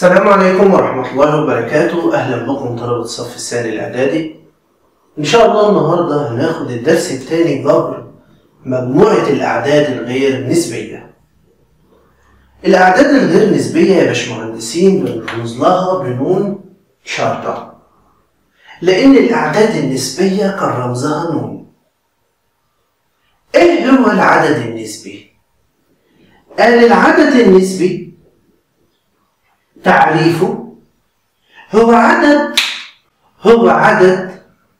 السلام عليكم ورحمة الله وبركاته أهلا بكم طلبة الصف الثاني الإعدادي إن شاء الله النهاردة هناخد الدرس الثاني جبر مجموعة الأعداد الغير نسبية الأعداد الغير نسبية يا باشمهندسين بنرمز لها بنون شرطة لأن الأعداد النسبية كان رمزها نون إيه هو العدد النسبي؟ قال العدد النسبي تعريفه هو عدد هو عدد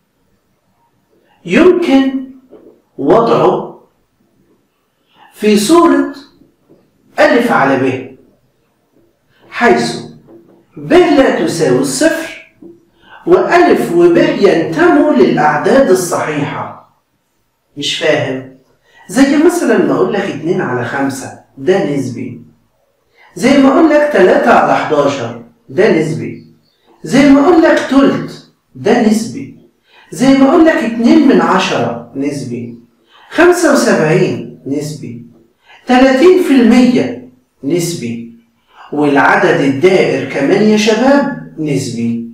يمكن وضعه في صورة ألف على ب حيث ب لا تساوي الصفر وألف وب ينتموا للأعداد الصحيحة مش فاهم زي مثلا ما أقول لك اتنين على خمسة ده نسبي زي ما اقول لك 3 على 11 ده نسبي زي ما اقول لك تلت ده نسبي زي ما اقول لك 2 من 10 نسبي 75 نسبي 30% نسبي والعدد الدائر كمان يا شباب نسبي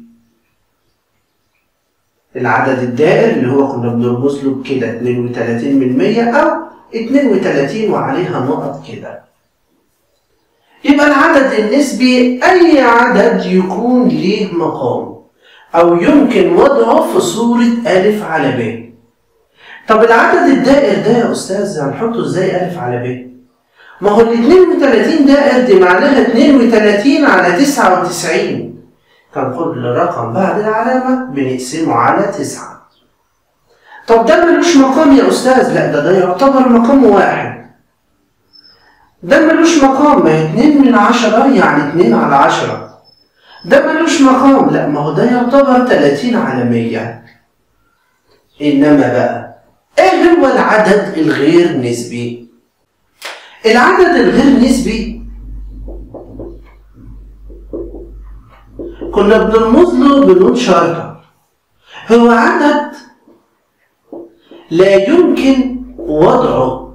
العدد الدائر اللي هو كنا بنرمز له بكده 32 من 100 او 32 وعليها نقط كده يبقى العدد النسبي أي عدد يكون ليه مقام أو يمكن وضعه في صورة ألف على ب طب العدد الدائر ده يا أستاذ هنحطه إزاي ألف على ب؟ ما هو ال 32 دائر دي معناها 32 على 99 كان كل رقم بعد العلامة بنقسمه على 9 طب ده ملوش مقام يا أستاذ لا ده ده يعتبر مقام واحد ده ملوش مقام ما هي اتنين من عشرة يعني اتنين على عشرة ده ملوش مقام لا ما هو ده يعتبر تلاتين على مية إنما بقى إيه هو العدد الغير نسبي؟ العدد الغير نسبي كنا بنرمز له بنون شرطة هو عدد لا يمكن وضعه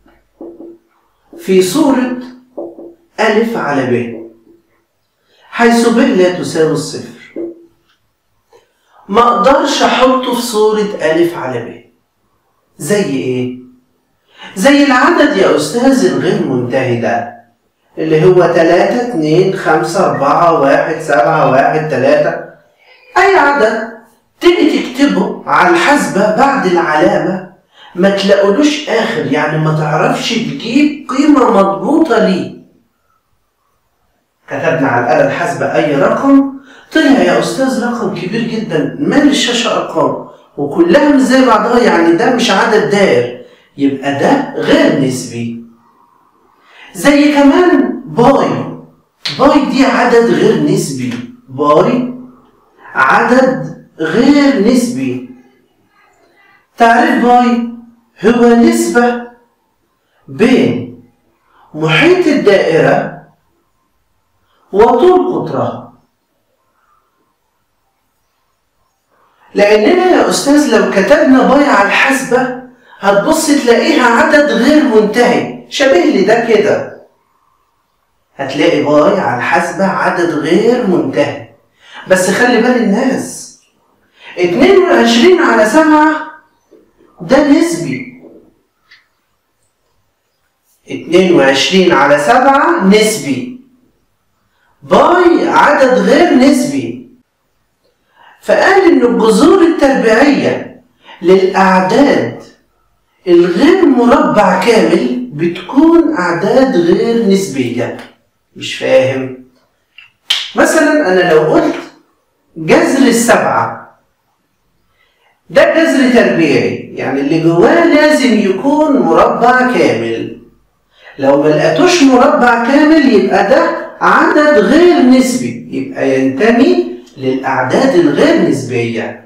في صورة ألف على ب حيث ب لا تساوي الصفر ما أقدرش أحطه في صورة ألف على ب زي إيه؟ زي العدد يا أستاذ الغير منتهي ده اللي هو تلاتة اتنين خمسة أربعة واحد سبعة واحد تلاتة أي عدد تيجي تكتبه على الحاسبة بعد العلامة ما تلاقولوش اخر يعني ما تعرفش تجيب قيمة مضبوطة ليه كتبنا على الآلة الحاسبة أي رقم طلع يا أستاذ رقم كبير جدا مال الشاشة أرقام وكلها مش زي بعضها يعني ده مش عدد دائر يبقى ده غير نسبي زي كمان باي باي دي عدد غير نسبي باي عدد غير نسبي تعريف باي هو نسبة بين محيط الدائرة وطول قطرها لأننا يا أستاذ لو كتبنا باي على الحاسبة هتبص تلاقيها عدد غير منتهي شبه لي ده كده هتلاقي باي على الحاسبة عدد غير منتهي بس خلي بال الناس 22 على 7 ده نسبي 22 على 7 نسبي باي عدد غير نسبي فقال ان الجذور التربيعية للأعداد الغير مربع كامل بتكون أعداد غير نسبية مش فاهم مثلا أنا لو قلت جذر السبعة ده جذر تربيعي يعني اللي جواه لازم يكون مربع كامل لو ما لقيتوش مربع كامل يبقى ده عدد غير نسبي يبقى ينتمي للأعداد الغير نسبية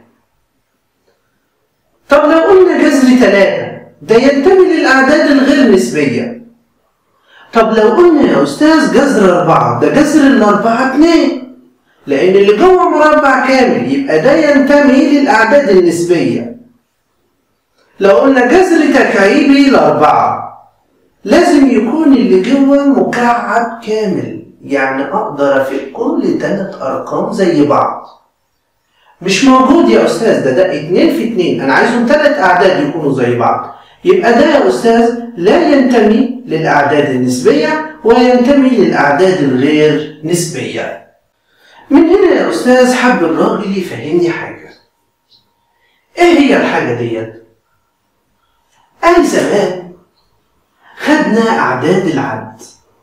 طب لو قلنا جذر ثلاثة ده ينتمي للأعداد الغير نسبية طب لو قلنا يا أستاذ جذر أربعة ده جذر الأربعة اتنين لأن اللي جوه مربع كامل يبقى ده ينتمي للأعداد النسبية لو قلنا جذر تكعيبي لأربعة لازم يكون اللي جوه مكعب كامل يعني أقدر أفك كل تلات أرقام زي بعض مش موجود يا أستاذ ده ده اتنين في اتنين أنا عايزهم تلات أعداد يكونوا زي بعض يبقى ده يا أستاذ لا ينتمي للأعداد النسبية وينتمي للأعداد الغير نسبية من هنا يا أستاذ حب الراجل يفهمني حاجة إيه هي الحاجة ديت؟ قال زمان خدنا أعداد العد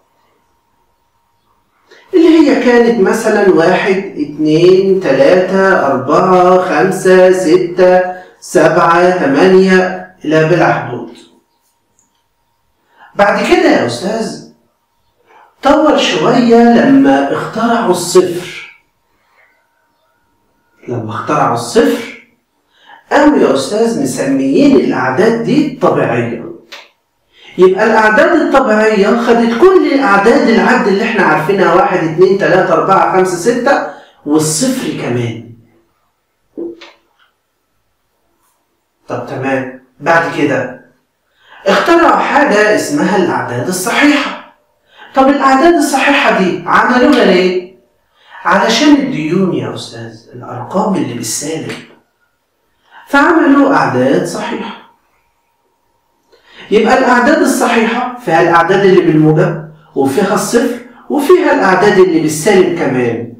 اللي هي كانت مثلا واحد اتنين تلاتة أربعة خمسة ستة سبعة تمانية إلى بلا حدود بعد كده يا أستاذ طور شوية لما اخترعوا الصفر لما اخترعوا الصفر قاموا يا أستاذ مسميين الأعداد دي طبيعية يبقى الأعداد الطبيعية خدت كل أعداد العد اللي احنا عارفينها واحد اتنين تلاتة أربعة خمسة ستة والصفر كمان طب تمام بعد كده اخترعوا حاجة اسمها الأعداد الصحيحة طب الأعداد الصحيحة دي عملوها ليه؟ علشان الديون يا أستاذ الأرقام اللي بالسالب فعملوا أعداد صحيحة يبقى الأعداد الصحيحة فيها الأعداد اللي بالموجب وفيها الصفر وفيها الأعداد اللي بالسالب كمان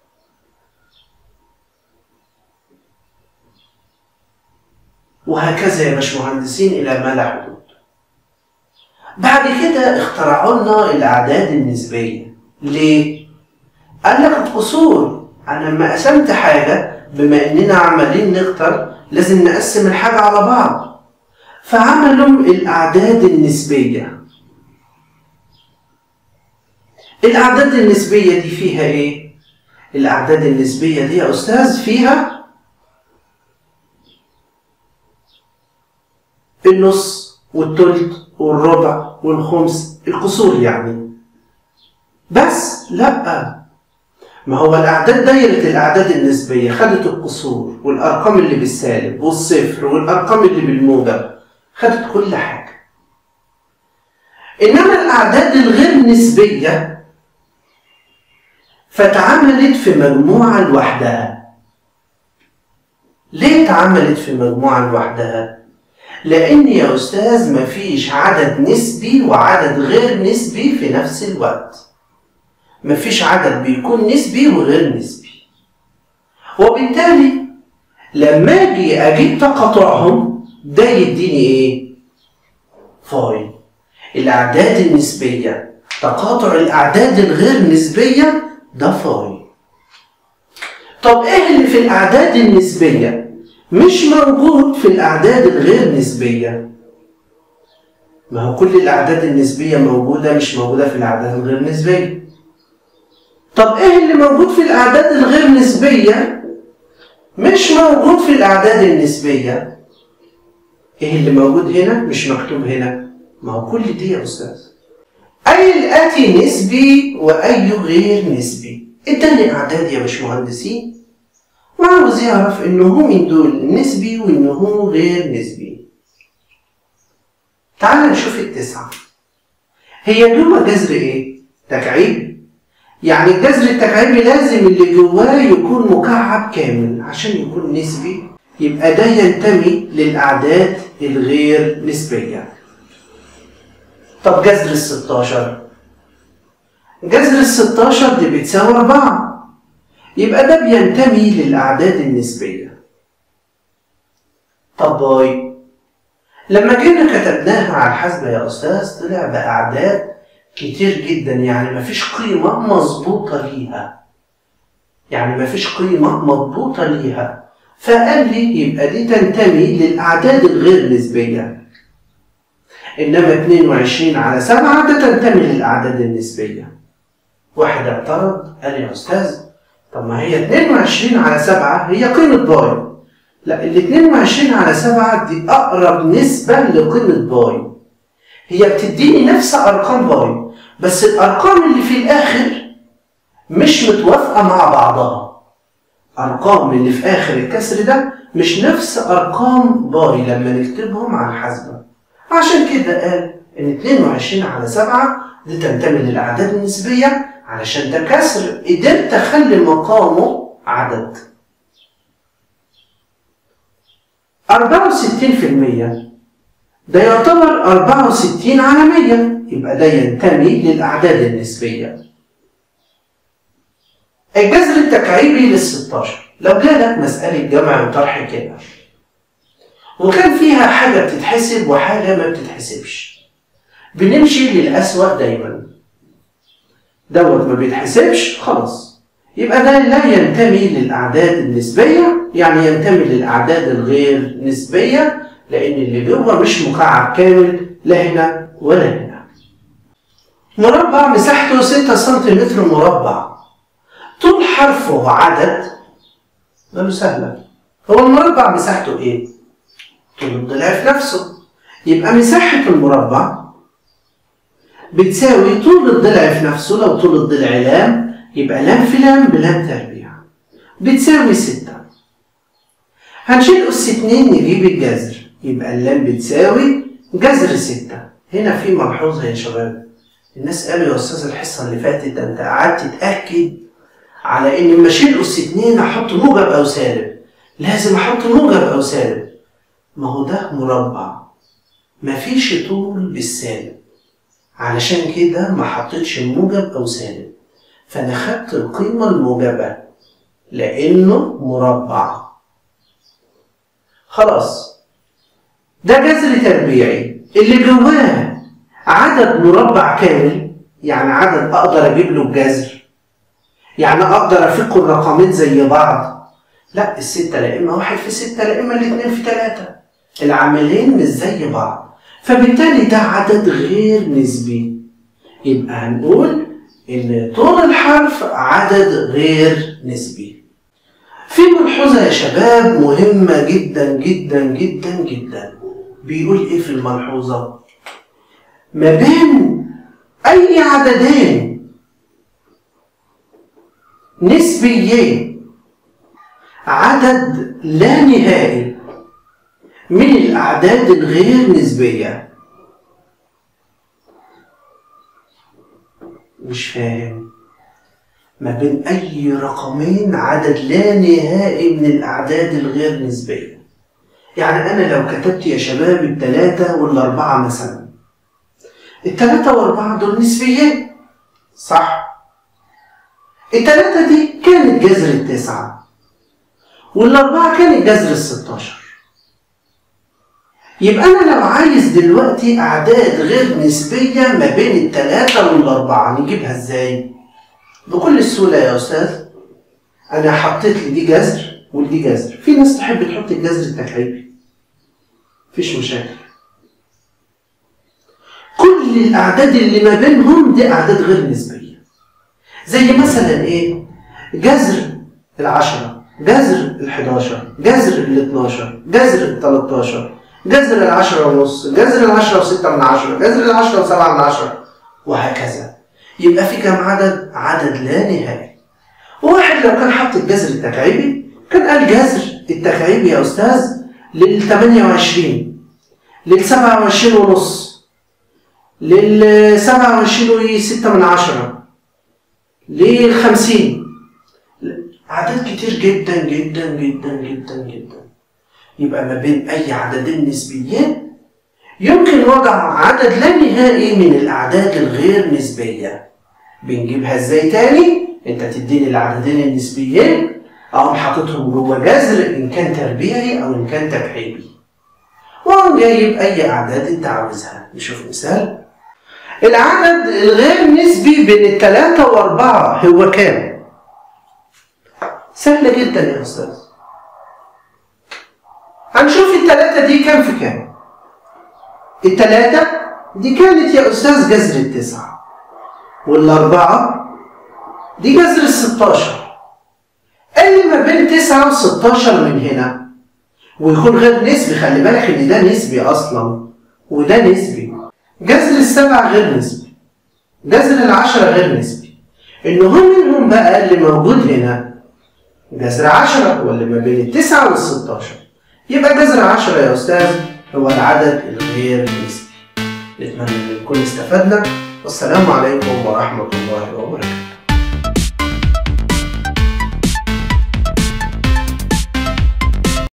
وهكذا يا باشمهندسين إلى ما لا حدود بعد كده اخترعوا لنا الأعداد النسبية ليه؟ قال لك القصور أنا لما قسمت حاجة بما إننا عمالين نختار لازم نقسم الحاجة على بعض فعملوا الأعداد النسبية الأعداد النسبية دي فيها إيه؟ الأعداد النسبية دي يا أستاذ فيها النص والتلت والربع والخمس القصور يعني بس لا ما هو الأعداد دايرة الأعداد النسبية خدت القصور والأرقام اللي بالسالب والصفر والأرقام اللي بالموجب خدت كل حاجة إنما الأعداد الغير نسبية فتعملت في مجموعة لوحدها ليه اتعملت في مجموعة لوحدها؟ لأن يا أستاذ مفيش عدد نسبي وعدد غير نسبي في نفس الوقت مفيش عدد بيكون نسبي وغير نسبي وبالتالي لما اجي اجيب تقاطعهم ده يديني ايه فاي الاعداد النسبيه تقاطع الاعداد الغير نسبيه ده فاي طب ايه اللي في الاعداد النسبيه مش موجود في الاعداد الغير نسبيه ما هو كل الاعداد النسبيه موجوده مش موجوده في الاعداد الغير نسبيه طب ايه اللي موجود في الاعداد الغير نسبيه مش موجود في الاعداد النسبيه ايه اللي موجود هنا مش مكتوب هنا ما هو كل دي يا استاذ اي الاتي نسبي واي غير نسبي اداني اعداد يا باشمهندسين وعاوز يعرف انه هو من دول نسبي وانه هو غير نسبي تعال نشوف التسعة هي دول جذر ايه؟ تكعيب يعني الجذر التكعيبي لازم اللي جواه يكون مكعب كامل عشان يكون نسبي يبقى ده ينتمي للأعداد الغير نسبية طب جذر ال 16 جذر ال 16 دي بتساوي 4 يبقى ده بينتمي للأعداد النسبية طب باي لما جينا كتبناها على الحاسبة يا أستاذ طلع بأعداد كتير جدا يعني مفيش قيمة مظبوطة ليها يعني مفيش قيمة مضبوطة ليها فقال لي يبقى دي تنتمي للأعداد الغير نسبية إنما 22 على 7 ده تنتمي للأعداد النسبية واحد اعترض قال يا أستاذ طب ما هي 22 على 7 هي قيمة باي لا ال 22 على 7 دي أقرب نسبة لقيمة باي هي بتديني نفس أرقام باي بس الأرقام اللي في الآخر مش متوافقة مع بعضها أرقام اللي في آخر الكسر ده مش نفس أرقام باي لما نكتبهم على الحاسبة عشان كده قال إن 22 على 7 دي تنتمي للأعداد النسبية علشان ده كسر قدرت اخلي مقامه عدد 64% ده يعتبر 64 على 100 يبقى ده ينتمي للأعداد النسبية الجذر التكعيبي لل 16 لو جالك مسألة جمع وطرح كده وكان فيها حاجة بتتحسب وحاجة ما بتتحسبش بنمشي للأسوأ دايما دوت ما بيتحسبش خلاص يبقى ده لا ينتمي للأعداد النسبية يعني ينتمي للأعداد الغير نسبية لأن اللي جوه مش مكعب كامل لا هنا ولا هنا مربع مساحته 6 سم مربع طول حرفه عدد ده سهلة هو المربع مساحته ايه؟ طول الضلع في نفسه يبقى مساحة المربع بتساوي طول الضلع في نفسه لو طول الضلع لام يبقى لام في لام بلام تربيع بتساوي ستة هنشيل أس اتنين نجيب الجذر يبقى اللام بتساوي جذر ستة هنا في ملحوظة يا شباب الناس قالوا يا أستاذ الحصة اللي فاتت ده أنت قعدت تتأكد على إن لما أشيل أس اتنين أحط موجب أو سالب لازم أحط موجب أو سالب ما هو ده مربع مفيش طول بالسالب علشان كده ما حطيتش موجب أو سالب فأنا خدت القيمة الموجبة لأنه مربع خلاص ده جذر تربيعي اللي جواه عدد مربع كامل يعني عدد أقدر أجيب له الجذر يعني أقدر أفك الرقمين زي بعض لا الستة لا إما واحد في ستة لا إما الاتنين في تلاتة العاملين مش زي بعض فبالتالي ده عدد غير نسبي يبقى هنقول إن طول الحرف عدد غير نسبي في ملحوظة يا شباب مهمة جدا جدا جدا جدا بيقول إيه في الملحوظة؟ ما بين أي عددين نسبيين عدد لا نهائي من الأعداد الغير نسبية مش فاهم ما بين أي رقمين عدد لا نهائي من الأعداد الغير نسبية يعني أنا لو كتبت يا شباب التلاتة والأربعة مثلا التلاتة والأربعة دول نسبيين صح التلاتة دي كانت جذر التسعة والأربعة كانت جذر الستاشر يبقى أنا لو عايز دلوقتي أعداد غير نسبية ما بين التلاتة والأربعة نجيبها إزاي؟ بكل سهولة يا أستاذ أنا حطيت لي دي جذر ودي جذر في ناس تحب تحط الجذر التكعيبي مفيش مشاكل كل الأعداد اللي ما بينهم دي أعداد غير نسبية زي مثلا إيه؟ جذر العشرة جذر الحداشر جذر الاتناشر جذر التلاتاشر جذر العشرة ونص جذر العشرة وستة من عشرة جذر العشرة وسبعة من عشرة وهكذا يبقى في كم عدد؟ عدد لا نهائي واحد لو كان حط الجذر التكعيبي كان قال جذر التكعيبي يا أستاذ لل 28 لل 27 ونص لل 27 وستة من عشرة لل 50 أعداد كتير جدا جدا جدا جدا جدا يبقى ما بين أي عددين نسبيين يمكن وضع عدد لا نهائي من الأعداد الغير نسبية بنجيبها ازاي تاني؟ انت تديني العددين النسبيين اقوم حاططهم جوه جذر ان كان تربيعي او ان كان تكعيبي واقوم جايب اي اعداد انت عاوزها نشوف مثال العدد الغير نسبي بين الثلاثة وأربعة هو كام؟ سهلة جدا يا أستاذ هنشوف التلاتة دي كام في كام التلاتة دي كانت يا أستاذ جذر التسعة والأربعة دي جذر الستاشر اللي ما بين تسعة وستاشر من هنا ويكون غير نسبي خلي بالك إن ده نسبي أصلا وده نسبي جذر السبعة غير نسبي جذر العشرة غير نسبي إن هم منهم بقى اللي موجود هنا جذر عشرة واللي ما بين التسعة والستاشر يبقى جذر عشرة يا أستاذ هو العدد الغير نسبي نتمنى ان نكون استفدنا والسلام عليكم ورحمه الله وبركاته